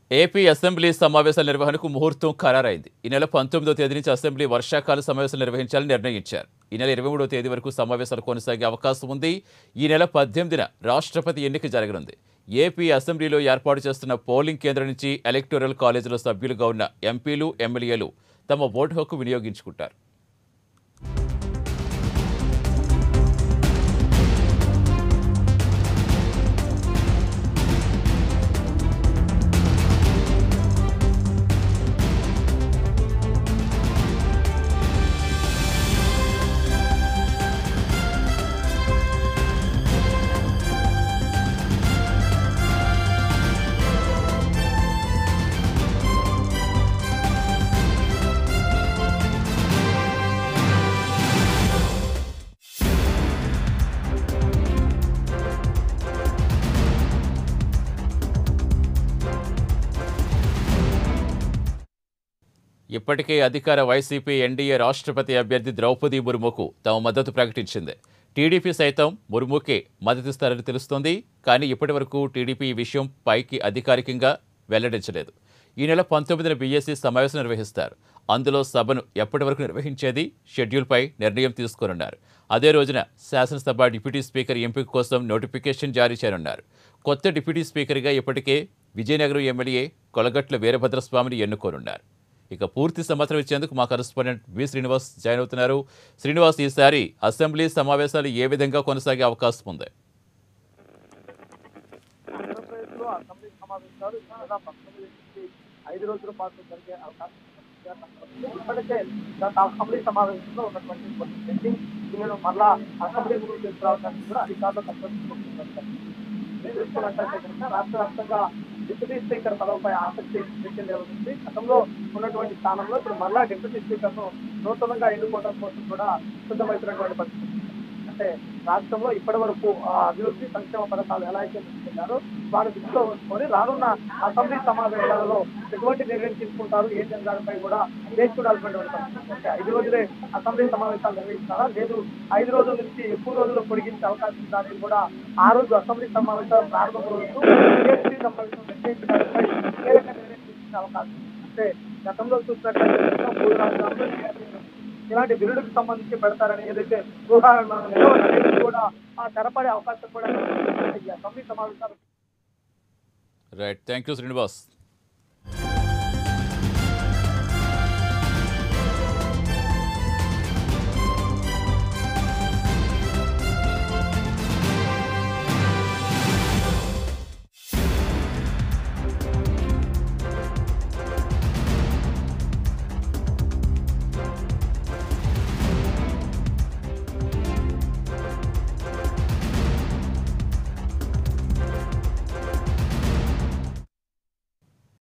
AP assembly సమావేశాల నిర్వహణకు ముహూర్తం ఖరారైంది ఈ నెల పంతొమ్మిదో తేదీ నుంచి అసెంబ్లీ వర్షాకాల సమావేశాలు నిర్వహించాలని నిర్ణయించారు ఈ నెల ఇరవై మూడో తేదీ వరకు సమావేశాలు కొనసాగే అవకాశం ఉంది ఈ నెల పద్దెనిమిదిన రాష్ట్రపతి ఎన్నిక జరగనుంది ఏపీ అసెంబ్లీలో ఏర్పాటు చేస్తున్న పోలింగ్ కేంద్రం నుంచి ఎలక్టోరల్ కాలేజీలో సభ్యులుగా ఉన్న ఎంపీలు ఎమ్మెల్యేలు తమ ఓటు హక్కు వినియోగించుకుంటారు ఇప్పటికే అధికార వైసీపీ ఎన్డీఏ రాష్ట్రపతి అభ్యర్థి ద్రౌపది ముర్ముకు తమ మద్దతు ప్రకటించింది టీడీపీ సైతం ముర్ముకే మద్దతిస్తారని తెలుస్తోంది కానీ ఇప్పటివరకు టీడీపీ ఈ విషయం పైకి అధికారికంగా వెల్లడించలేదు ఈ నెల పంతొమ్మిదిన బీఎస్సీ సమావేశం నిర్వహిస్తారు అందులో సభను ఎప్పటి వరకు నిర్వహించేది షెడ్యూల్పై నిర్ణయం తీసుకోనున్నారు అదే రోజున శాసనసభ డిప్యూటీ స్పీకర్ ఎంపిక కోసం నోటిఫికేషన్ జారీ చేయనున్నారు కొత్త డిప్యూటీ స్పీకర్గా ఇప్పటికే విజయనగరం ఎమ్మెల్యే కొలగట్ల వీరభద్రస్వామిని ఎన్నుకోనున్నారు ఇక పూర్తి సమాచారం ఇచ్చేందుకు మా కరెస్పాండెంట్ వి శ్రీనివాస్ జాయిన్ అవుతున్నారు శ్రీనివాస్ ఈసారి అసెంబ్లీ సమావేశాలు ఏ విధంగా కొనసాగే అవకాశం ఉంది ఆంధ్రప్రదేశ్లో అసెంబ్లీ సమావేశాలు ఈ నెల పంతొమ్మిది నుంచి ఐదు రోజుల పాటు జరిగే అవకాశం ఉంది. ఇప్పటికే గత అసెంబ్లీ సమావేశంలో ఉన్నటువంటి కొన్ని పెండింగ్ బిల్లులు మళ్ళా అసెంబ్లీ ముందుకు తీసుకురావడానికి కూడా అధికారులు కష్టపడుతున్నారు మీరు చూసుకున్నట్లయితే కనుక రాష్ట్ర వ్యాప్తంగా డిప్యూటీ స్పీకర్ పదవిపై ఆసక్తి వ్యక్తం జరుగుతుంది గతంలో ఉన్నటువంటి స్థానంలో ఇప్పుడు మళ్ళా డిప్యూటీ స్పీకర్ ను నూతనంగా ఎన్నుకోవడం కోసం కూడా సిద్ధమవుతున్నటువంటి పరిస్థితి అంటే రాష్ట్రంలో ఇప్పటి వరకు ఆ, అభివృద్ధి సంక్షేమ పథకాలు ఎలా అయితే తీసుకున్నారో వారు దృష్టిలో ఉంచుకొని రానున్న అసెంబ్లీ సమావేశాలలో ఎటువంటి నిర్ణయం తీసుకుంటారు ఏ దానిపై కూడా వేచి చూడాల్సినటువంటి పరిస్థితి అంటే ఐదు రోజులే అసెంబ్లీ సమావేశాలు నిర్వహిస్తారా లేదు ఐదు రోజుల నుంచి ఎక్కువ రోజులు పొడిగించే అవకాశం ఉందా అనేది కూడా ఆ రోజు అసెంబ్లీ సమావేశాలు ప్రారంభం రోజు PSC సమావేశం నిర్ణయించడానిపై కీలక నిర్ణయం తీసుకునే అవకాశం ఉంది. అంటే గతంలో చూసినట్లయితే కనుక మూడు రాష్ట్రాల్లో ఇలాంటి బిల్లులకు సంబంధించి పెడతారని ఏదైతే ఊహాలను అనేది కూడా ఆ తెరపడే అవకాశం కూడా ఈ అసెంబ్లీ సమావేశాలు రైట్ థ్యాంక్ యూ శ్రీనివాస్